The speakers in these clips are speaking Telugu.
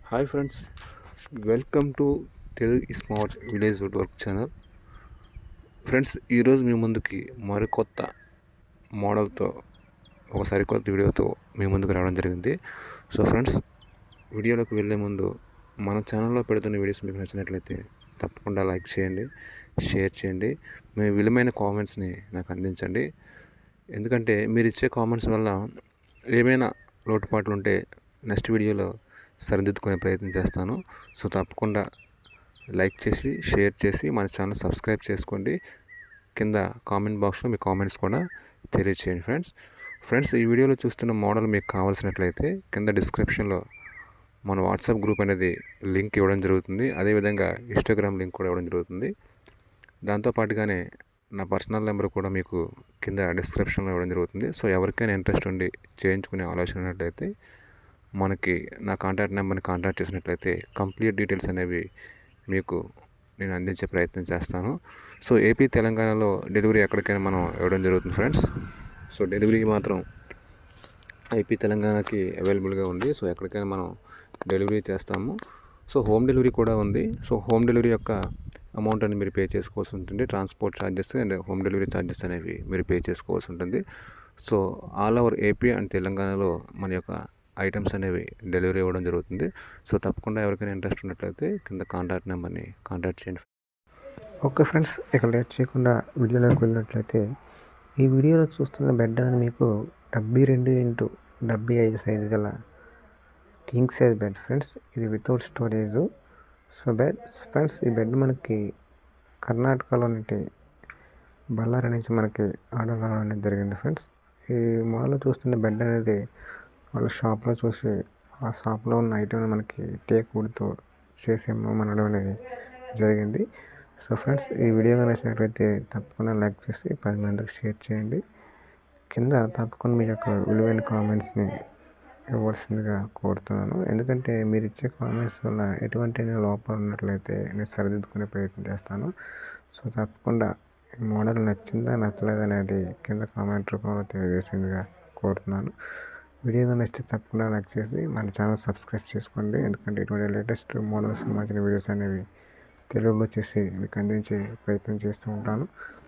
hi friends welcome to Telugu smart village wood work channel friends ఈరోజు మీ ముందుకి మరికొత్త మోడల్తో ఒక సరికొత్త వీడియోతో మీ ముందుకు రావడం జరిగింది సో ఫ్రెండ్స్ వీడియోలోకి వెళ్ళే ముందు మన ఛానల్లో పెడుతున్న వీడియోస్ మీకు నచ్చినట్లయితే తప్పకుండా లైక్ చేయండి షేర్ చేయండి మీ విలువైన కామెంట్స్ని నాకు అందించండి ఎందుకంటే మీరు ఇచ్చే కామెంట్స్ వల్ల ఏమైనా లోటుపాట్లు ఉంటే నెక్స్ట్ వీడియోలో సరిదిద్దుకునే ప్రయత్నం చేస్తాను సో తప్పకుండా లైక్ చేసి షేర్ చేసి మన ఛానల్ సబ్స్క్రైబ్ చేసుకోండి కింద కామెంట్ బాక్స్లో మీ కామెంట్స్ కూడా తెలియచేయండి ఫ్రెండ్స్ ఫ్రెండ్స్ ఈ వీడియోలో చూస్తున్న మోడల్ మీకు కావాల్సినట్లయితే కింద డిస్క్రిప్షన్లో మన వాట్సాప్ గ్రూప్ అనేది లింక్ ఇవ్వడం జరుగుతుంది అదేవిధంగా ఇన్స్టాగ్రామ్ లింక్ కూడా ఇవ్వడం జరుగుతుంది దాంతోపాటుగానే నా పర్సనల్ నెంబర్ కూడా మీకు కింద డిస్క్రిప్షన్లో ఇవ్వడం జరుగుతుంది సో ఎవరికైనా ఇంట్రెస్ట్ ఉండి చేయించుకునే ఆలోచన ఉన్నట్లయితే మనకి నా కాంటాక్ట్ నెంబర్ని కాంటాక్ట్ చేసినట్లయితే కంప్లీట్ డీటెయిల్స్ అనేవి మీకు నేను అందించే ప్రయత్నం చేస్తాను సో ఏపీ తెలంగాణలో డెలివరీ ఎక్కడికైనా మనం ఇవ్వడం జరుగుతుంది ఫ్రెండ్స్ సో డెలివరీ మాత్రం ఏపీ తెలంగాణకి అవైలబుల్గా ఉంది సో ఎక్కడికైనా మనం డెలివరీ చేస్తాము సో హోమ్ డెలివరీ కూడా ఉంది సో హోమ్ డెలివరీ యొక్క అమౌంట్ అనేది మీరు పే చేసుకోవాల్సి ఉంటుంది transport charges and home delivery charges అనేవి మీరు పే చేసుకోవాల్సి ఉంటుంది so all over AP and తెలంగాణలో మన యొక్క ఐటమ్స్ అనేవి డెలివరీ ఇవ్వడం జరుగుతుంది సో తప్పకుండా ఎవరికైనా ఇంట్రెస్ట్ ఉన్నట్లయితే కింద కాంటాక్ట్ నెంబర్ని కాంటాక్ట్ చేయండి ఓకే ఫ్రెండ్స్ ఇక లేట్ చేయకుండా వీడియోలోకి వెళ్ళినట్లయితే ఈ వీడియోలో చూస్తున్న బెడ్ అనేది మీకు డెబ్బై రెండు ఇంటూ డెబ్బై ఐదు సైజు గల కింగ్ సైజ్ బెడ్ ఫ్రెండ్స్ ఇది without storage so bed friends ఈ బెడ్ మనకి కర్ణాటకలోని బళ్ళారి నుంచి మనకి ఆర్డర్ రావడం అనేది జరిగింది ఫ్రెండ్స్ ఈ మోడల్ చూస్తున్న బెడ్ అనేది వాళ్ళ షాప్లో చూసి ఆ షాప్లో ఉన్న ఐటమ్ మనకి టేక్ వుడ్తో చేసి మనడం అనేది జరిగింది సో ఫ్రెండ్స్ ఈ వీడియో నచ్చినట్లయితే తప్పకుండా లైక్ చేసి పది మందికి షేర్ చేయండి కింద తప్పకుండా మీ యొక్క విలువైన కామెంట్స్ని ఇవ్వాల్సిందిగా కోరుతున్నాను ఎందుకంటే మీరు ఇచ్చే కామెంట్స్ వల్ల ఎటువంటి లోపాలు ఉన్నట్లయితే నేను సరిదిద్దుకునే ప్రయత్నం చేస్తాను సో తప్పకుండా ఈ మోడల్ నచ్చిందా నచ్చలేదా అనేది కింద కామెంట్ రూపంలో తెలియజేసిందిగా కోరుతున్నాను వీడియో నచ్చితే తప్పకుండా లైక్ చేసి మన ఛానల్ సబ్స్క్రైబ్ చేసుకోండి ఎందుకంటే ఇటువంటి లేటెస్ట్ మోడల్స్ సంబంధించిన వీడియోస్ అనేవి తెలుగులో చేసి మీకు అందించే ప్రయత్నం చేస్తూ ఉంటాను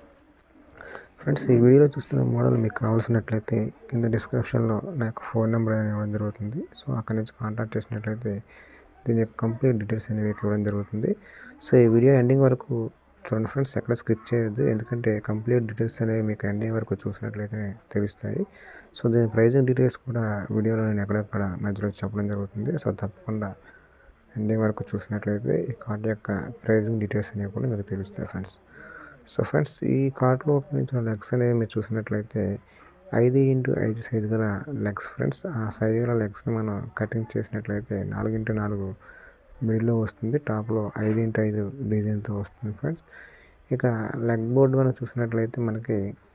ఫ్రెండ్స్ ఈ వీడియోలో చూస్తున్న మోడల్ మీకు కావాల్సినట్లయితే కింద డిస్క్రిప్షన్లో నా యొక్క ఫోన్ నెంబర్ అనేది ఇవ్వడం జరుగుతుంది సో అక్కడి నుంచి కాంటాక్ట్ చేసినట్లయితే దీని యొక్క కంప్లీట్ డీటెయిల్స్ అనేవి ఇవ్వడం జరుగుతుంది సో ఈ వీడియో ఎండింగ్ వరకు చూడండి ఫ్రెండ్స్ ఎక్కడ స్కిప్ చేయొద్దు ఎందుకంటే కంప్లీట్ డీటెయిల్స్ అనేవి మీకు ఎండింగ్ వరకు చూసినట్లయితే తెలుస్తాయి సో దీని ప్రైజింగ్ డీటెయిల్స్ కూడా వీడియోలో నేను ఎక్కడెక్కడ మధ్యలో చెప్పడం జరుగుతుంది సో తప్పకుండా ఎండింగ్ వరకు చూసినట్లయితే ఈ కార్డ్ యొక్క ప్రైజింగ్ డీటెయిల్స్ అనేవి కూడా మీకు తెలుస్తాయి ఫ్రెండ్స్ సో ఫ్రెండ్స్ ఈ కార్ట్లో ఉపయోగించిన లెగ్స్ అనేవి మీరు చూసినట్లయితే ఐదు ఇంటూ ఐదు సైజు గల లెగ్స్ ఫ్రెండ్స్ ఆ సైజు గల లెగ్స్ని మనం కటింగ్ చేసినట్లయితే నాలుగు ఇంటూ నాలుగు మిడిల్లో వస్తుంది టాప్లో ఐదు ఇంటూ ఐదు డిజైన్తో వస్తుంది ఫ్రెండ్స్ ఇక లెగ్ బోర్డ్ మనం చూసినట్లయితే మనకి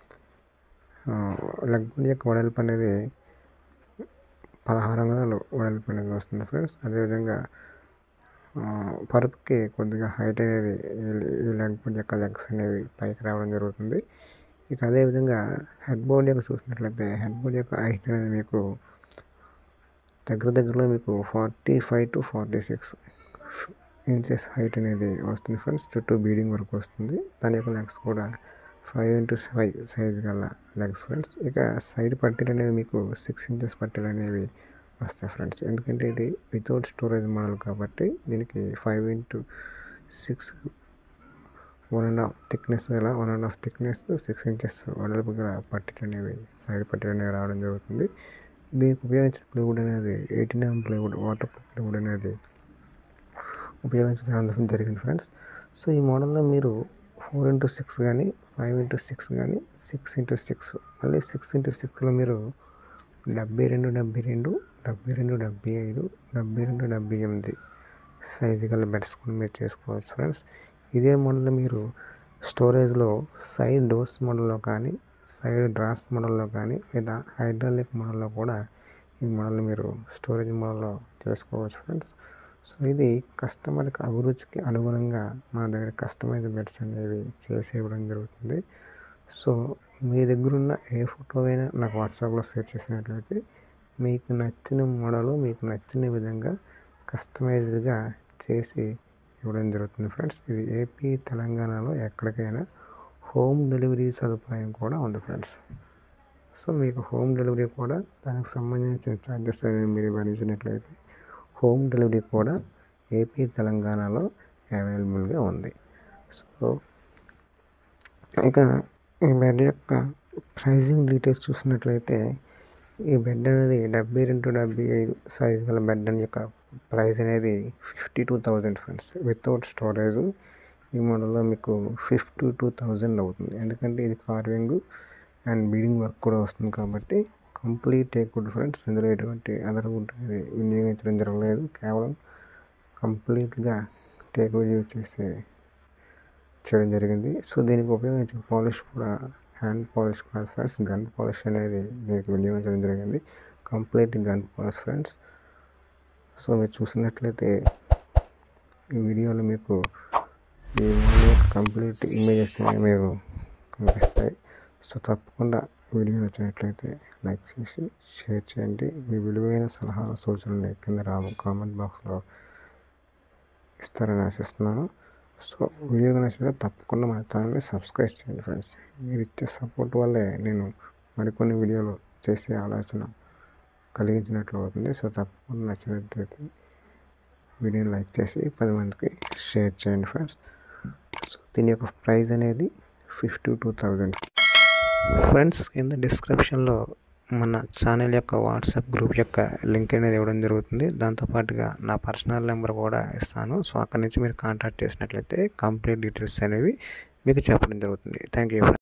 లెగ్ బోర్డ్ యొక్క వెడల్పు అనేది పదహారు వందల వెడల్పు అనేది వస్తుంది ఫ్రెండ్స్ అదేవిధంగా పరుపుకి కొద్దిగా హైట్ అనేది ఈ లెగ్ బోర్డ్ యొక్క లెగ్స్ అనేవి పైకి రావడం జరుగుతుంది ఇక అదేవిధంగా హెడ్ బోర్డ్ యొక్క చూసినట్లయితే హెడ్ బోర్డ్ యొక్క హైట్ అనేది మీకు దగ్గర దగ్గరలో మీకు forty five to forty six inches height అనేది వస్తుంది ఫ్రెండ్స్ చుట్టూ బీడింగ్ వరకు వస్తుంది దాని యొక్క లెగ్స్ కూడా ఫైవ్ ఇంటూ ఫైవ్ సైజ్ గల లెగ్స్ ఫ్రెండ్స్ ఇక సైడ్ పట్టీలు అనేవి మీకు సిక్స్ ఇంచెస్ పట్టీలు అనేవి వస్తాయి ఫ్రెండ్స్ ఎందుకంటే ఇది వితౌట్ స్టోరేజ్ మోడల్ కాబట్టి దీనికి five into six one and half thickness గల one and half thickness six inches వెడల్పు గల పట్టీలు అనేవి సైడ్ పట్టీలు అనేవి రావడం జరుగుతుంది దీనికి ఉపయోగించిన ప్లైవుడ్ అనేది eighteen M plywood water plywood అనేది ఉపయోగించడం జరిగింది ఫ్రెండ్స్ సో ఈ మోడల్లో మీరు ఫోర్ ఇంటూ సిక్స్ కానీ ఫైవ్ ఇంటూ సిక్స్ కానీ సిక్స్ ఇంటూ సిక్స్ మళ్ళీ సిక్స్ ఇంటూ సిక్స్లో మీరు డెబ్బై రెండు డెబ్బై రెండు డెబ్బై రెండు డెబ్బై ఐదు డెబ్బై రెండు డెబ్బై ఎనిమిది సైజు గల బెడ్స్ కూడా మీరు చేసుకోవచ్చు ఫ్రెండ్స్ ఇదే మోడల్ మీరు స్టోరేజ్లో సైడ్ డోర్స్ మోడల్లో కానీ సైడ్ డ్రాస్ మోడల్లో కానీ లేదా హైడ్రాలిక్ మోడల్లో కూడా ఈ మోడల్ మీరు స్టోరేజ్ మోడల్లో చేసుకోవచ్చు ఫ్రెండ్స్ సో ఇది కస్టమర్కి అభిరుచికి అనుగుణంగా మన దగ్గర కస్టమైజ్ బెడ్స్ అనేవి చేసి ఇవ్వడం జరుగుతుంది సో మీ దగ్గర ఉన్న ఏ ఫోటో అయినా నాకు వాట్సాప్లో షేర్ చేసినట్లయితే మీకు నచ్చిన మోడల్ మీకు నచ్చిన విధంగా కస్టమైజ్డ్గా చేసి ఇవ్వడం జరుగుతుంది ఫ్రెండ్స్ ఇది ఏపీ తెలంగాణలో ఎక్కడికైనా హోమ్ డెలివరీ సదుపాయం కూడా ఉంది ఫ్రెండ్స్ సో మీకు హోమ్ డెలివరీ కూడా దానికి సంబంధించిన ఛార్జెస్ అనేవి మీరు భరించినట్లయితే హోమ్ డెలివరీ కూడా ఏపీ తెలంగాణలో అవైలబుల్గా ఉంది సో ఇక ఈ బెడ్ యొక్క ప్రైజింగ్ డీటెయిల్స్ చూసినట్లయితే ఈ బెడ్ అనేది డెబ్బై రెండు డెబ్బై ఐదు సైజ్ గల బెడ్ అని యొక్క ప్రైస్ అనేది fifty two thousand friends without storage ఈ మోడల్లో మీకు ఫిఫ్టీ టూ థౌజండ్ అవుతుంది ఎందుకంటే ఇది కార్వింగ్ అండ్ బీడింగ్ వర్క్ కూడా వస్తుంది కాబట్టి కంప్లీట్ టేక్ వుడ్ ఫ్రెండ్స్ ఇందులో ఎటువంటి అదర్ వుడ్ అనేది వినియోగించడం జరగలేదు కేవలం కంప్లీట్గా టేక్ వుడ్ యూజ్ చేసే చేయడం జరిగింది సో దీనికి ఉపయోగించే పాలిష్ కూడా హ్యాండ్ పాలిష్ కాదు ఫ్రెండ్స్ గన్ పాలిష్ అనేది మీకు వినియోగించడం జరిగింది complete gun polish friends so మీరు చూసినట్లయితే ఈ వీడియోలో మీకు ఈ కంప్లీట్ ఇమేజెస్ అనేవి మీరు కనిపిస్తాయి సో తప్పకుండా వీడియో నచ్చినట్లయితే లైక్ చేసి షేర్ చేయండి మీ విలువైన సలహా సూచనలు కింద రా కామెంట్ బాక్స్లో ఇస్తారని ఆశిస్తున్నాను సో వీడియో నచ్చితే తప్పకుండా మా ఛానల్ని సబ్స్క్రైబ్ చేయండి ఫ్రెండ్స్ మీరు ఇచ్చే సపోర్ట్ వల్లే నేను మరికొన్ని వీడియోలు చేసే ఆలోచన కలిగించినట్లు అవుతుంది సో తప్పకుండా నచ్చినట్లయితే వీడియోని లైక్ చేసి పది మందికి షేర్ చేయండి ఫ్రెండ్స్ సో దీని యొక్క ప్రైస్ అనేది ఫిఫ్టీ టూ థౌజండ్ ఫ్రెండ్స్ కింద డిస్క్రిప్షన్లో మన ఛానల్ యొక్క వాట్సాప్ గ్రూప్ యొక్క లింక్ అనేది ఇవ్వడం జరుగుతుంది దాంతోపాటుగా నా పర్సనల్ నెంబర్ కూడా ఇస్తాను సో అక్కడి నుంచి మీరు కాంటాక్ట్ చేసినట్లయితే కంప్లీట్ డీటెయిల్స్ అనేవి మీకు చెప్పడం జరుగుతుంది థ్యాంక్ యూ